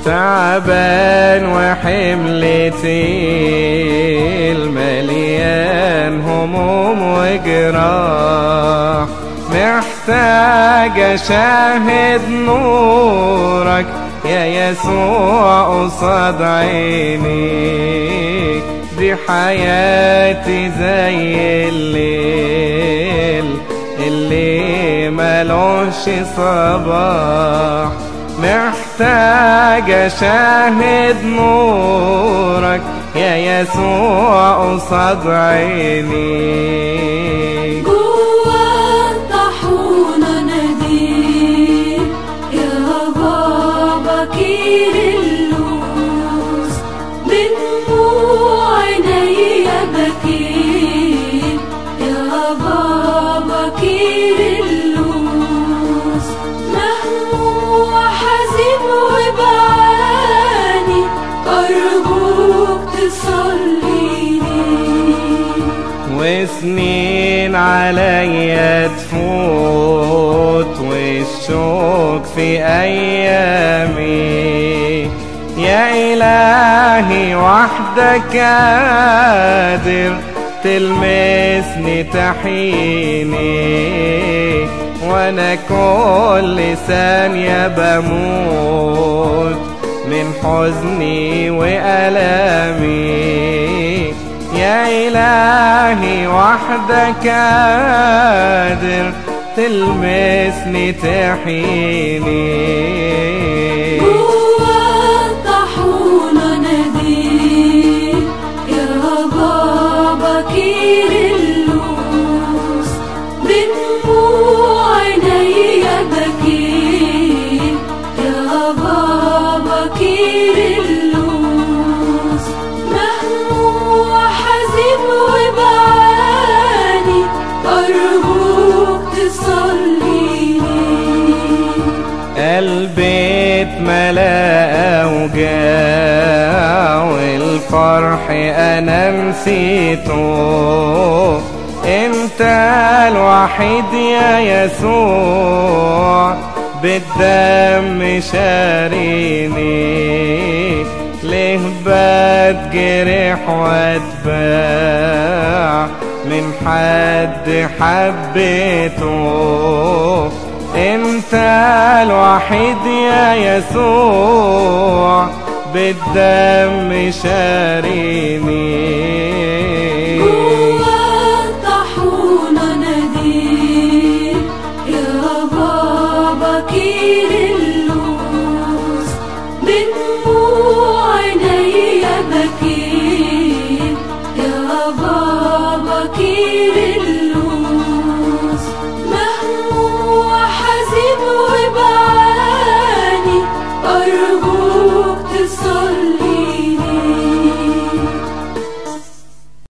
تعبان وحملتي المليان هموم وجراح محتاج اشاهد نورك يا يسوع قصاد عينيك دي حياتي زي الليل اللي ملوش صباح محتاج اشاهد نورك يا يسوع قصاد عينيك جوا الطاحونة ناديك يا بابا كيرلس بدموع عينيا بكيت يا بابا كيرلس مهموم وحزين وبعاني أرجوك تصليني وسنين عليا تفوت والشوق في ايامي يا الهي وحدك قادر تلمسني تحيني وانا كل ثانية بموت من حزني وألامي يا إلهي وحدك قادر تلمسني تحيني جوا الطاحونة ناديك يا بابا كيرلس بدموع عينيا بكيت يا بابا كيرلس مهموم وحزين وبعاني أرجوك تصليني قلبي اتملى أوجاع والفرح أنا نسيته انت الوحيد يا يسوع بالدم شاريني ليه بتجرح واتباع من حد حبيته انت الوحيد يا يسوع بالدم شاريني جوا الطاحونة ناديك يا بابا كيرلس بدموع عينيا بكيت